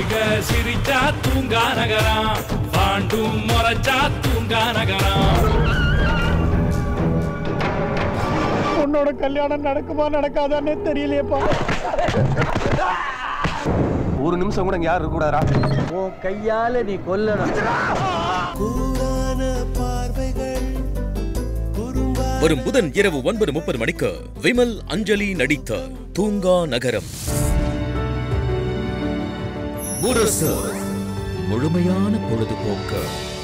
பாவிக சிரிச்சா தூங்கா நகரம் பாண்டும் முறைச்சா தூங்கா நகரம் உன்னோட கல்யாணம் நடக்குமா நடக்காதான்னே தெரியலையேப்பா ஒரு நிமிஷம் கூட இங்க யாரும் இருக்கக்கூடாதா உன் கையால நீ கொல்லணும் வரும் புதன் இரவு ஒன்பது முப்பது மணிக்கு விமல் அஞ்சலி நடித்த தூங்கா நகரம் முரசு முழுமையான பொழுதுபோக்கு